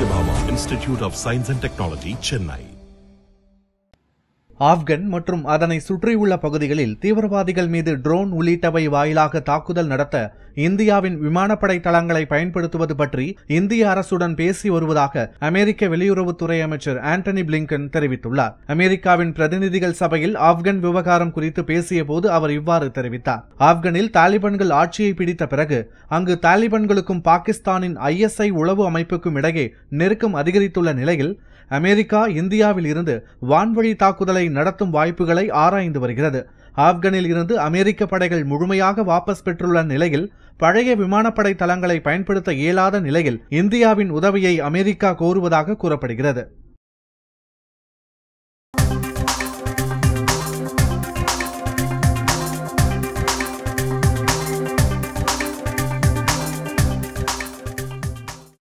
Satyabhama Institute of Science and Technology, Chennai. Afghan மற்றும் அதனை சுற்றியுள்ள பகுதிகளில் தீவிரவாதிகள் மீது ட்ரோன் உள்ளிட்டவை வாயிலாக தாக்குதல் நடத்த இந்தியாவின் விமானப்படை தளங்களை பயன்படுத்துவது பற்றி இந்திய அரசுடன் பேசி வருவதாக அமெரிக்க வெளியுறவுத்துறை அமைச்சர் ஆண்டனி பிளிங்கன் தெரிவித்துள்ளார் அமெரிக்காவின் பிரதிநிதிகள் சபையில் ஆப்கன் விவகாரம் குறித்து பேசிய போது அவர் இவ்வாறு தெரிவித்தார் ஆப்கனில் தாலிபான்கள் ஆட்சியை பிடித்த பிறகு அங்கு தாலிபான்களுக்கும் பாகிஸ்தானின் ஐஎஸ்ஐ உளவு அமைப்புக்கும் இடையே நெருக்கம் அதிகரித்துள்ள நிலையில் அமெரிக்கா இந்தியாவில் இருந்து வான்வழி தாக்குதலை நடத்தும் வாய்ப்புகளை ஆராய்ந்து வருகிறது ஆப்கனில் இருந்து அமெரிக்க படைகள் முழுமையாக வாபஸ் பெற்றுள்ள நிலையில் பழைய விமானப்படை தளங்களை பயன்படுத்த இயலாத நிலையில் இந்தியாவின் உதவியை அமெரிக்கா கோருவதாக கூறப்படுகிறது